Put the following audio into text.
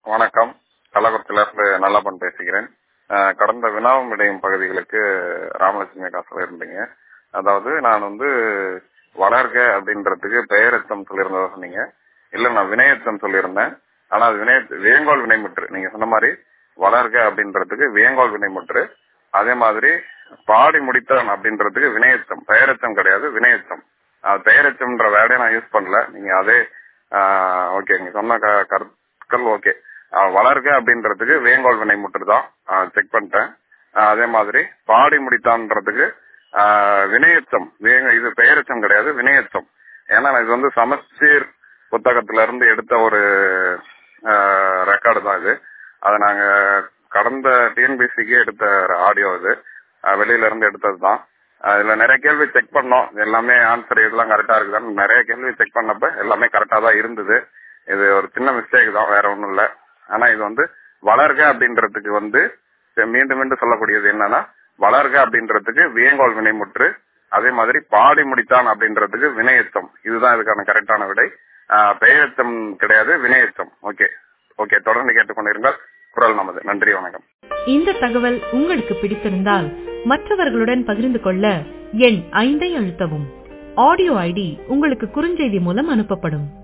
வணக்கம் கள்ளக்குறிச்சியிலிருந்து நல்லப்பன் பேசுகிறேன் அஹ் கடந்த வினாவும் விடையும் பகுதிகளுக்கு ராமலட்சுமி காசுல இருந்தீங்க அதாவது நான் வந்து வளர்க அப்படின்றதுக்கு பெயரச்சம் சொல்லியிருந்ததா சொன்னீங்க இல்ல நான் வினையச்சம் சொல்லியிருந்தேன் ஆனா அது வினை வேங்கோல் வினைமுற்று நீங்க சொன்ன மாதிரி வளர்க அப்படின்றதுக்கு வேங்கோல் வினைமுற்று அதே மாதிரி பாடி முடித்தான் அப்படின்றதுக்கு வினையச்சம் பெயரச்சம் கிடையாது வினையச்சம் அது பெயரச்சம்ன்ற வேர்டே நான் யூஸ் பண்ணல நீங்க அதே ஓகே நீங்க சொன்ன க- கருத்துக்கள் ஓகே வளர்க அப்படின்றதுக்கு வேங்கோல் வினைமுற்று தான் செக் பண்ணிட்டேன் ஆஹ் அதே மாதிரி பாடி முடித்தான்றதுக்கு ஆஹ் வினையச்சம் வேங்க இது பெயரச்சம் கிடையாது வினையச்சம் ஏன்னா இது வந்து சமச்சீர் புத்தகத்துல இருந்து எடுத்த ஒரு ரெக்கார்டு தான் இது அதை நாங்க கடந்த டிஎன்பிசிக்கு எடுத்த ஆடியோ இது ஆஹ் வெளியில இருந்து எடுத்தது தான் இதுல நிறைய கேள்வி செக் பண்ணோம் எல்லாமே ஆன்சர் இதெல்லாம் கரெக்டா இருக்குதான்னு நிறைய கேள்வி செக் பண்ணப்ப எல்லாமே கரெக்டா தான் இருந்தது இது ஒரு சின்ன மிஸ்டேக் தான் வேற ஒண்ணும் இல்ல ஆனா இது வந்து வளர்க அப்படின்றதுக்கு வந்து மீண்டும் மீண்டும் சொல்லக்கூடியது என்னன்னா வளர்க அப்படின்றதுக்கு வியங்கோல் வினைமுற்று அதே மாதிரி பாடி முடித்தான் அப்படின்றதுக்கு வினையச்சம் இதுதான் இதுக்கான கரெக்டான விடை ஆஹ் பெயரச்சம் கிடையாது வினையச்சம் ஓகே ஓகே தொடர்ந்து கேட்டுக்கொண்டிருங்கள் குரல் நமது நன்றி வணக்கம் இந்த தகவல் உங்களுக்கு பிடித்திருந்தால் மற்றவர்களுடன் பகிர்ந்து கொள்ள எண் ஐந்தை அழுத்தவும் ஆடியோ ஐடி உங்களுக்கு குறுஞ்செய்தி மூலம் அனுப்பப்படும்